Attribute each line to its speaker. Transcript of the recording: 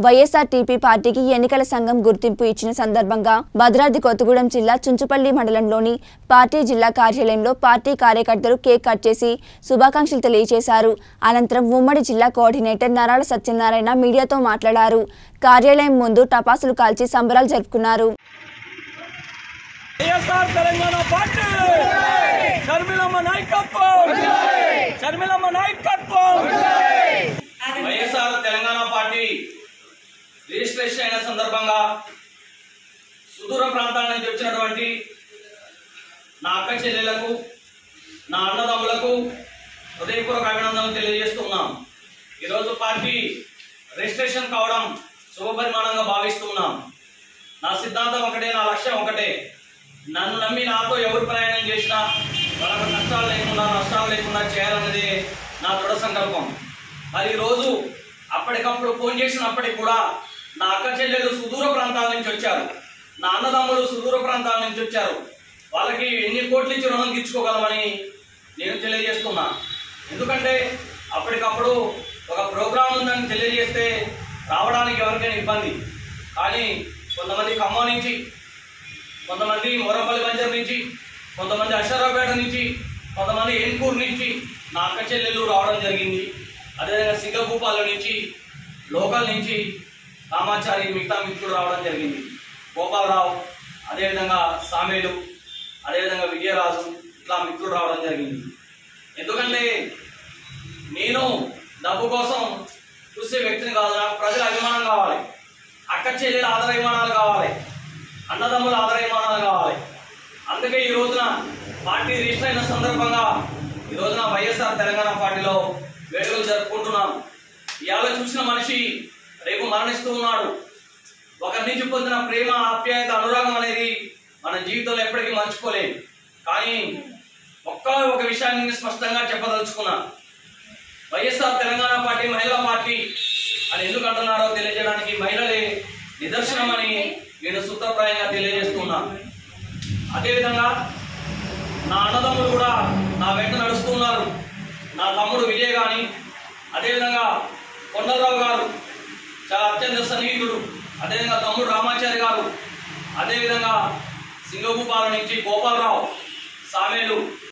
Speaker 1: YSRTP పార్టీకి ఎన్నికల సంఘం గుర్తింపు ఇచ్చిన సందర్భంగా భద్రాద్రి కొత్తగూడెం జిల్లా చుంచుపల్లి మండలంలోని పార్టీ జిల్లా కార్యాలయంలో పార్టీ కార్యకర్తలు కేక్ కట్ చేసి శుభాకాంక్షలు తెలియజేశారు అనంతరం ఉమ్మడి జిల్లా కోఆర్డినేటర్ నరాల సత్యనారాయణ మీడియాతో మాట్లాడారు కార్యాలయం ముందు టపాసులు కాల్చి సంబరాలు జరుపుకున్నారు
Speaker 2: వైఎస్ఆర్ తెలంగాణ పార్టీ షర్మిలమ్మ నాయకత్వం షర్మిలమ్మ నాయకత్వం వైఎస్ఆర్ తెలంగాణ పార్టీ రిజిస్ట్రేషన్ అయిన సందర్భంగా సుదూర ప్రాంతాల నుంచి వచ్చినటువంటి నా అక్క చెల్లెలకు నా అన్నదమ్ములకు హృదయపూర్వక అభినందనలు తెలియజేస్తున్నాం ఈరోజు పార్టీ రిజిస్ట్రేషన్ కావడం శుభపరిమాణంగా భావిస్తున్నాం నా సిద్ధాంతం ఒకటే నా లక్ష్యం ఒకటే నన్ను నమ్మి నాతో ఎవరు ప్రయాణం చేసినా వాళ్ళకు కష్టాలు లేకుండా నష్టాలు లేకుండా చేయాలన్నదే నా దృఢ సంకల్పం మరి ఈరోజు అప్పటికప్పుడు ఫోన్ చేసినప్పటికి కూడా నా అక్క చెల్లెలు సుదూర ప్రాంతాల నుంచి వచ్చారు నా అన్నదమ్ములు సుదూర ప్రాంతాల నుంచి వచ్చారు వాళ్ళకి ఎన్ని కోట్లు ఇచ్చి రుణం తీర్చుకోగలమని నేను తెలియజేస్తున్నా ఎందుకంటే అప్పటికప్పుడు ఒక ప్రోగ్రాం ఉందని తెలియజేస్తే రావడానికి ఎవరికైనా ఇబ్బంది కానీ కొంతమంది ఖమ్మం నుంచి కొంతమంది మొరంపల్లి బంజర్ నుంచి కొంతమంది అషరాపేట నుంచి కొంతమంది ఏన్కూరు నుంచి నా అక్క చెల్లెళ్ళు రావడం జరిగింది అదేవిధంగా సింగభూపాల నుంచి లోకల్ నుంచి రామాచారి మిగతా మిత్రులు రావడం జరిగింది గోపాలరావు అదేవిధంగా సామేలు అదేవిధంగా విజయరాజు ఇట్లా మిత్రులు రావడం జరిగింది ఎందుకంటే నేను డబ్బు కోసం చూసే వ్యక్తిని కాదు నాకు ప్రజల అభిమానం కావాలి అక్క చెల్లెల ఆదరాభిమానాలు కావాలి అన్నదమ్ముల ఆదరాభిమానాలు కావాలి అందుకే ఈ రోజున పార్టీ రిజిస్టర్ అయిన సందర్భంగా ఈ రోజున వైఎస్ఆర్ తెలంగాణ పార్టీలో వేడుకలు జరుపుకుంటున్నాం ఇవాళ చూసిన మనిషి రేపు మరణిస్తూ ఉన్నాడు ఒకరి నుంచి పొందిన ప్రేమ ఆప్యాయత అనురాగం అనేది మన జీవితంలో ఎప్పటికీ మర్చిపోలేం కానీ ఒక్క ఒక విషయాన్ని స్పష్టంగా చెప్పదలుచుకున్నా వైఎస్ఆర్ తెలంగాణ పార్టీ మహిళా పార్టీ అని ఎందుకు అంటున్నారో తెలియజేయడానికి మహిళలే నిదర్శనమని నేను సూత్రప్రాయంగా తెలియజేస్తున్నా అదేవిధంగా నా అన్నదమ్ముడు కూడా నా వెంట నడుస్తున్నారు నా తమ్ముడు విజయ్ కానీ అదేవిధంగా కొండలరావు గారు చాలా అత్యంత సన్నిహితుడు అదేవిధంగా తమ్ముడు రామాచారి గారు అదేవిధంగా సింగభూపాల నుంచి గోపాలరావు సామేలు